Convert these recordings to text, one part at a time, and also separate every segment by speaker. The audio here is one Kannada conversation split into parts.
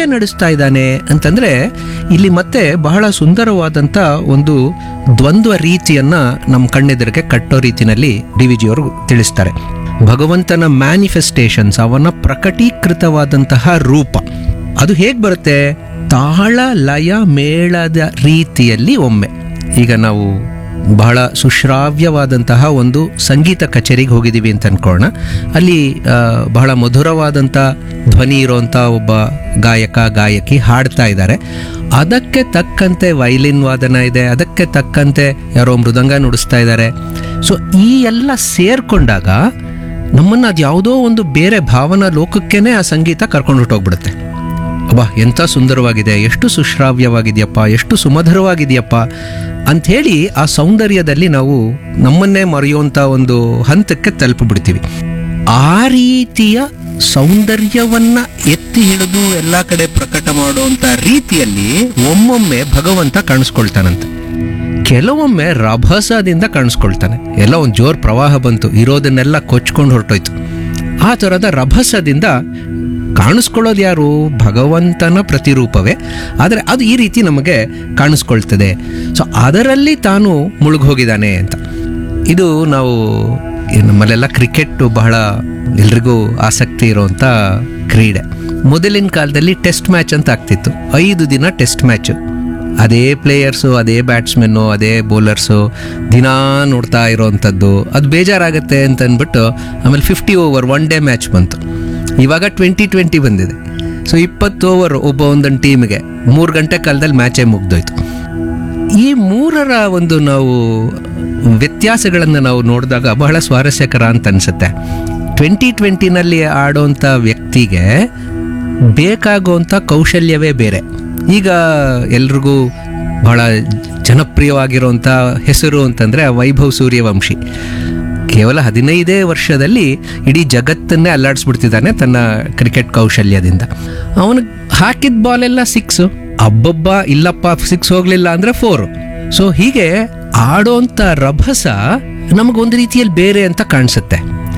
Speaker 1: ಹೇಗೆ ನಡೆಸ್ತಾ ಇದ್ದಾನೆ ಅಂತಂದ್ರೆ ಇಲ್ಲಿ ಮತ್ತೆ ಬಹಳ ಸುಂದರವಾದಂಥ ಒಂದು ದ್ವಂದ್ವ ರೀತಿಯನ್ನ ನಮ್ಮ ಕಣ್ಣೆದುರಿಗೆ ಕಟ್ಟೋ ರೀತಿನಲ್ಲಿ ಡಿ ವಿ ಜಿಯವರು ತಿಳಿಸ್ತಾರೆ ಭಗವಂತನ ಮ್ಯಾನಿಫೆಸ್ಟೇಷನ್ಸ್ ಅವನ ಪ್ರಕಟೀಕೃತವಾದಂತಹ ರೂಪ ಅದು ಹೇಗೆ ಬರುತ್ತೆ ತಾಳ ಲಯ ಮೇಳದ ರೀತಿಯಲ್ಲಿ ಒಮ್ಮೆ ಈಗ ನಾವು ಬಹಳ ಸುಶ್ರಾವ್ಯವಾದಂತಹ ಒಂದು ಸಂಗೀತ ಕಚೇರಿಗೆ ಹೋಗಿದ್ದೀವಿ ಅಂತ ಅನ್ಕೊಳ್ಳೋಣ ಅಲ್ಲಿ ಆ, ಬಹಳ ಮಧುರವಾದಂಥ ಧ್ವನಿ ಇರುವಂಥ ಒಬ್ಬ ಗಾಯಕ ಗಾಯಕಿ ಹಾಡ್ತಾ ಇದ್ದಾರೆ ಅದಕ್ಕೆ ತಕ್ಕಂತೆ ವೈಲಿನ್ ವಾದನ ಇದೆ ಅದಕ್ಕೆ ತಕ್ಕಂತೆ ಯಾರೋ ಮೃದಂಗ ನುಡಿಸ್ತಾ ಇದ್ದಾರೆ ಸೊ ಈ ಎಲ್ಲ ಸೇರ್ಕೊಂಡಾಗ ನಮ್ಮನ್ನು ಅದು ಯಾವುದೋ ಒಂದು ಬೇರೆ ಭಾವನಾ ಲೋಕಕ್ಕೇನೆ ಆ ಸಂಗೀತ ಕರ್ಕೊಂಡು ಹೊರಟೋಗ್ಬಿಡುತ್ತೆ ಅಬ್ಬಾ ಎಂಥ ಸುಂದರವಾಗಿದೆ ಎಷ್ಟು ಸುಶ್ರಾವ್ಯವಾಗಿದೆಯಪ್ಪ ಎಷ್ಟು ಸುಮಧುರವಾಗಿದೆಯಪ್ಪ ಅಂಥೇಳಿ ಆ ಸೌಂದರ್ಯದಲ್ಲಿ ನಾವು ನಮ್ಮನ್ನೇ ಮರೆಯುವಂಥ ಒಂದು ಹಂತಕ್ಕೆ ತಲುಪಿಬಿಡ್ತೀವಿ ಆ ರೀತಿಯ ಸೌಂದರ್ಯವನ್ನ ಎತ್ತಿ ಹಿಡಿದು ಎಲ್ಲ ಕಡೆ ಪ್ರಕಟ ಮಾಡುವಂಥ ರೀತಿಯಲ್ಲಿ ಒಮ್ಮೊಮ್ಮೆ ಭಗವಂತ ಕಾಣಿಸ್ಕೊಳ್ತಾನಂತೆ ಕೆಲವೊಮ್ಮೆ ರಭಸದಿಂದ ಕಾಣಿಸ್ಕೊಳ್ತಾನೆ ಎಲ್ಲ ಒಂದು ಜೋರ್ ಪ್ರವಾಹ ಬಂತು ಇರೋದನ್ನೆಲ್ಲ ಕೊಚ್ಕೊಂಡು ಹೊರಟೋಯ್ತು ಆ ಥರದ ರಭಸದಿಂದ ಕಾಣಿಸ್ಕೊಳ್ಳೋದು ಯಾರು ಭಗವಂತನ ಪ್ರತಿರೂಪವೇ ಆದರೆ ಅದು ಈ ರೀತಿ ನಮಗೆ ಕಾಣಿಸ್ಕೊಳ್ತದೆ ಸೊ ಅದರಲ್ಲಿ ತಾನು ಮುಳುಗೋಗಿದ್ದಾನೆ ಅಂತ ಇದು ನಾವು ಈ ನಮ್ಮಲ್ಲೆಲ್ಲ ಕ್ರಿಕೆಟ್ ಬಹಳ ಎಲ್ರಿಗೂ ಆಸಕ್ತಿ ಇರುವಂಥ ಕ್ರೀಡೆ ಮೊದಲಿನ ಕಾಲದಲ್ಲಿ ಟೆಸ್ಟ್ ಮ್ಯಾಚ್ ಅಂತ ಆಗ್ತಿತ್ತು ಐದು ದಿನ ಟೆಸ್ಟ್ ಮ್ಯಾಚ್ ಅದೇ ಪ್ಲೇಯರ್ಸು ಅದೇ ಬ್ಯಾಟ್ಸ್ಮೆನ್ನು ಅದೇ ಬೌಲರ್ಸು ದಿನಾ ನೋಡ್ತಾ ಇರೋವಂಥದ್ದು ಅದು ಬೇಜಾರಾಗುತ್ತೆ ಅಂತ ಅಂದ್ಬಿಟ್ಟು ಆಮೇಲೆ fifty over one day match ಬಂತು ಇವಾಗ ಟ್ವೆಂಟಿ ಟ್ವೆಂಟಿ ಬಂದಿದೆ ಸೊ ಇಪ್ಪತ್ತು ಓವರ್ ಒಬ್ಬ ಒಂದೊಂದು ಟೀಮ್ಗೆ ಮೂರು ಗಂಟೆ ಕಾಲದಲ್ಲಿ ಮ್ಯಾಚೇ ಮುಗ್ದೋಯ್ತು ಈ ಮೂರರ ಒಂದು ನಾವು ವ್ಯತ್ಯಾಸಗಳನ್ನು ನಾವು ನೋಡಿದಾಗ ಬಹಳ ಸ್ವಾರಸ್ಯಕರ ಅಂತ ಅನಿಸುತ್ತೆ ಟ್ವೆಂಟಿ ಟ್ವೆಂಟಿನಲ್ಲಿ ಆಡೋಂಥ ವ್ಯಕ್ತಿಗೆ ಬೇಕಾಗುವಂಥ ಕೌಶಲ್ಯವೇ ಬೇರೆ ಈಗ ಎಲ್ರಿಗೂ ಬಹಳ ಜನಪ್ರಿಯವಾಗಿರುವಂಥ ಹೆಸರು ಅಂತಂದರೆ ವೈಭವ್ ಸೂರ್ಯವಂಶಿ ಕೇವಲ ಹದಿನೈದೇ ವರ್ಷದಲ್ಲಿ ಇಡೀ ಜಗತ್ತನ್ನೇ ಅಲ್ಲಾಡಿಸ್ಬಿಡ್ತಿದ್ದಾನೆ ತನ್ನ ಕ್ರಿಕೆಟ್ ಕೌಶಲ್ಯದಿಂದ ಅವನು ಹಾಕಿದ ಬಾಲೆಲ್ಲ ಸಿಕ್ಸು ಅಬ್ಬಬ್ಬ ಇಲ್ಲಪ್ಪ ಸಿಕ್ಸ್ ಹೋಗ್ಲಿಲ್ಲ ಅಂದ್ರೆ ಫೋರ್ ಸೊ ಹೀಗೆ ಆಡೋಂಥ ರಭಸ ನಮಗೊಂದು ರೀತಿಯಲ್ಲಿ ಬೇರೆ ಅಂತ ಕಾಣಿಸುತ್ತೆ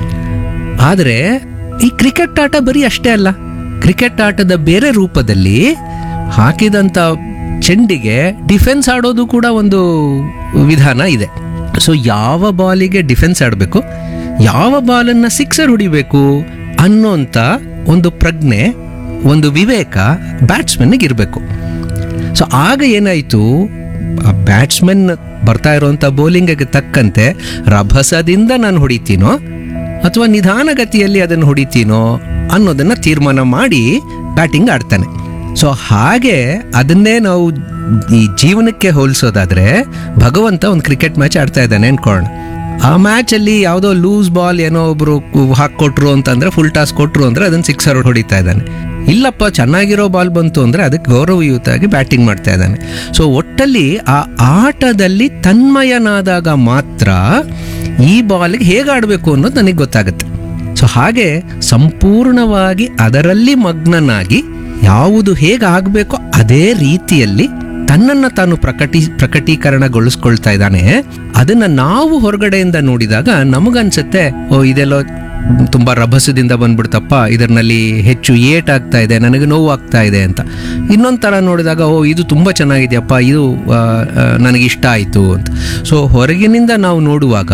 Speaker 1: ಆದರೆ ಈ ಕ್ರಿಕೆಟ್ ಆಟ ಬರೀ ಅಷ್ಟೇ ಅಲ್ಲ ಕ್ರಿಕೆಟ್ ಆಟದ ಬೇರೆ ರೂಪದಲ್ಲಿ ಹಾಕಿದಂಥ ಚೆಂಡಿಗೆ ಡಿಫೆನ್ಸ್ ಆಡೋದು ಕೂಡ ಒಂದು ವಿಧಾನ ಇದೆ ಸೊ ಯಾವ ಬಾಲಿಗೆ ಡಿಫೆನ್ಸ್ ಆಡಬೇಕು ಯಾವ ಬಾಲನ್ನು ಸಿಕ್ಸರ್ ಹೊಡಿಬೇಕು ಅನ್ನೋಂಥ ಒಂದು ಪ್ರಜ್ಞೆ ಒಂದು ವಿವೇಕ ಬ್ಯಾಟ್ಸ್ಮನ್ನಿಗೆ ಇರಬೇಕು ಸೊ ಆಗ ಏನಾಯಿತು ಆ ಬ್ಯಾಟ್ಸ್ಮನ್ ಬರ್ತಾ ಇರುವಂಥ ಬೌಲಿಂಗಿಗೆ ತಕ್ಕಂತೆ ರಭಸದಿಂದ ನಾನು ಹೊಡಿತೀನೋ ಅಥವಾ ನಿಧಾನಗತಿಯಲ್ಲಿ ಅದನ್ನು ಹೊಡಿತೀನೋ ಅನ್ನೋದನ್ನ ತೀರ್ಮಾನ ಮಾಡಿ ಬ್ಯಾಟಿಂಗ್ ಆಡ್ತಾನೆ ಸೊ ಹಾಗೆ ಅದನ್ನೇ ನಾವು ಈ ಜೀವನಕ್ಕೆ ಹೋಲಿಸೋದಾದ್ರೆ ಭಗವಂತ ಒಂದು ಕ್ರಿಕೆಟ್ ಮ್ಯಾಚ್ ಆಡ್ತಾ ಇದ್ದಾನೆ ಅನ್ಕೊಳ್ಳೋಣ ಆ ಮ್ಯಾಚಲ್ಲಿ ಯಾವುದೋ ಲೂಸ್ ಬಾಲ್ ಏನೋ ಒಬ್ರು ಹಾಕ್ಕೊಟ್ರು ಅಂತಂದ್ರೆ ಫುಲ್ ಟಾಸ್ ಕೊಟ್ರು ಅಂದ್ರೆ ಅದನ್ನ ಸಿಕ್ಸರ್ ಹೊಡಿತಾ ಇದ್ದಾನೆ ಇಲ್ಲಪ್ಪ ಚೆನ್ನಾಗಿರೋ ಬಾಲ್ ಬಂತು ಅಂದ್ರೆ ಅದಕ್ಕೆ ಗೌರವಯುತವಾಗಿ ಬ್ಯಾಟಿಂಗ್ ಮಾಡ್ತಾ ಇದ್ದಾನೆ ಸೊ ಒಟ್ಟಲ್ಲಿ ಆ ಆಟದಲ್ಲಿ ತನ್ಮಯನಾದಾಗ ಮಾತ್ರ ಈ ಬಾಲ್ಗೆ ಹೇಗೆ ಆಡಬೇಕು ಅನ್ನೋದು ನನಗೆ ಗೊತ್ತಾಗುತ್ತೆ ಸೊ ಹಾಗೆ ಸಂಪೂರ್ಣವಾಗಿ ಅದರಲ್ಲಿ ಮಗ್ನನಾಗಿ ಯಾವುದು ಹೇಗೆ ಆಗಬೇಕೋ ಅದೇ ರೀತಿಯಲ್ಲಿ ತನ್ನನ್ನು ತಾನು ಪ್ರಕಟಿ ಪ್ರಕಟೀಕರಣಗೊಳಿಸ್ಕೊಳ್ತಾ ಇದ್ದಾನೆ ಅದನ್ನ ನಾವು ಹೊರಗಡೆಯಿಂದ ನೋಡಿದಾಗ ನಮಗನ್ಸುತ್ತೆ ಓ ಇದೆಲ್ಲೋ ತುಂಬಾ ರಭಸದಿಂದ ಬಂದ್ಬಿಡ್ತಪ್ಪ ಇದರಲ್ಲಿ ಹೆಚ್ಚು ಏಟ್ ಆಗ್ತಾ ಇದೆ ನನಗೆ ನೋವು ಆಗ್ತಾ ಇದೆ ಅಂತ ಇನ್ನೊಂದು ಥರ ನೋಡಿದಾಗ ಓ ಇದು ತುಂಬ ಚೆನ್ನಾಗಿದೆಯಪ್ಪ ಇದು ಆ, ಆ, ನನಗೆ ಇಷ್ಟ ಆಯಿತು ಅಂತ ಸೊ ಹೊರಗಿನಿಂದ ನಾವು ನೋಡುವಾಗ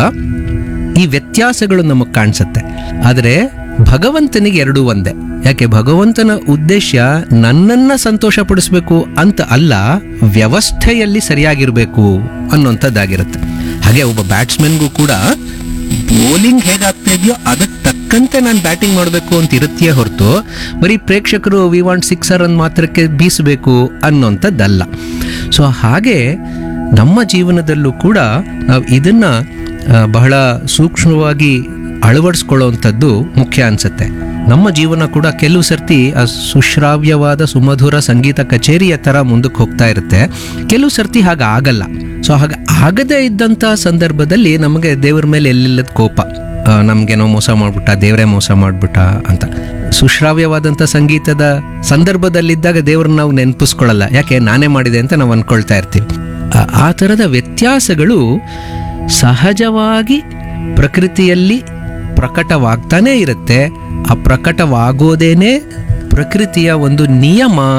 Speaker 1: ಈ ವ್ಯತ್ಯಾಸಗಳು ನಮಗೆ ಕಾಣಿಸುತ್ತೆ ಆದರೆ ಭಗವಂತನಿಗೆ ಎರಡೂ ಒಂದೇ ಯಾಕೆ ಭಗವಂತನ ಉದ್ದೇಶ ನನ್ನನ್ನ ಸಂತೋಷಪಡಿಸ್ಬೇಕು ಅಂತ ಅಲ್ಲ ವ್ಯವಸ್ಥೆಯಲ್ಲಿ ಸರಿಯಾಗಿರ್ಬೇಕು ಅನ್ನೋಂಥದ್ದಾಗಿರುತ್ತೆ ಹಾಗೆ ಒಬ್ಬ ಬ್ಯಾಟ್ಸ್ಮನ್ಗೂ ಕೂಡ ಬೌಲಿಂಗ್ ಹೇಗಾಗ್ತಾ ಇದೆಯೋ ಅದಕ್ಕೆ ತಕ್ಕಂತೆ ನಾನು ಬ್ಯಾಟಿಂಗ್ ಮಾಡಬೇಕು ಅಂತ ಇರುತ್ತೆಯೇ ಹೊರತು ಬರೀ ಪ್ರೇಕ್ಷಕರು ವಿ ವಾಂಟ್ ಸಿಕ್ಸರ್ ಅನ್ ಮಾತ್ರಕ್ಕೆ ಬೀಸಬೇಕು ಅನ್ನೋಂಥದ್ದಲ್ಲ ಸೊ ಹಾಗೆ ನಮ್ಮ ಜೀವನದಲ್ಲೂ ಕೂಡ ನಾವು ಇದನ್ನ ಆ, ಬಹಳ ಸೂಕ್ಷ್ಮವಾಗಿ ಅಳವಡಿಸ್ಕೊಳ್ಳುವಂಥದ್ದು ಮುಖ್ಯ ಅನ್ಸುತ್ತೆ ನಮ್ಮ ಜೀವನ ಕೂಡ ಕೆಲವು ಸರ್ತಿ ಆ ಸುಶ್ರಾವ್ಯವಾದ ಸುಮಧುರ ಸಂಗೀತ ಕಚೇರಿಯ ಥರ ಮುಂದಕ್ಕೆ ಹೋಗ್ತಾ ಇರುತ್ತೆ ಕೆಲವು ಸರ್ತಿ ಹಾಗೆ ಆಗಲ್ಲ ಸೊ ಹಾಗೆ ಆಗದೇ ಇದ್ದಂಥ ಸಂದರ್ಭದಲ್ಲಿ ನಮಗೆ ದೇವರ ಮೇಲೆ ಎಲ್ಲಿಲ್ಲದ ಕೋಪ ಆ, ನಮ್ಗೇನೋ ಮೋಸ ಮಾಡ್ಬಿಟ್ಟ ದೇವರೇ ಮೋಸ ಮಾಡ್ಬಿಟ್ಟ ಅಂತ ಸುಶ್ರಾವ್ಯವಾದಂಥ ಸಂಗೀತದ ಸಂದರ್ಭದಲ್ಲಿದ್ದಾಗ ದೇವ್ರನ್ನ ನಾವು ನೆನಪಿಸ್ಕೊಳ್ಳಲ್ಲ ಯಾಕೆ ನಾನೇ ಮಾಡಿದೆ ಅಂತ ನಾವು ಅನ್ಕೊಳ್ತಾ ಇರ್ತೀವಿ ಆ- ಆ ಥರದ ವ್ಯತ್ಯಾಸಗಳು ಸಹಜವಾಗಿ ಪ್ರಕೃತಿಯಲ್ಲಿ ಪ್ರಕಟವಾಗ್ತಾನೇ ಇರುತ್ತೆ ಆ ಪ್ರಕಟವಾಗೋದೇನೆ ಪ್ರಕೃತಿಯ ಒಂದು ನಿಯಮ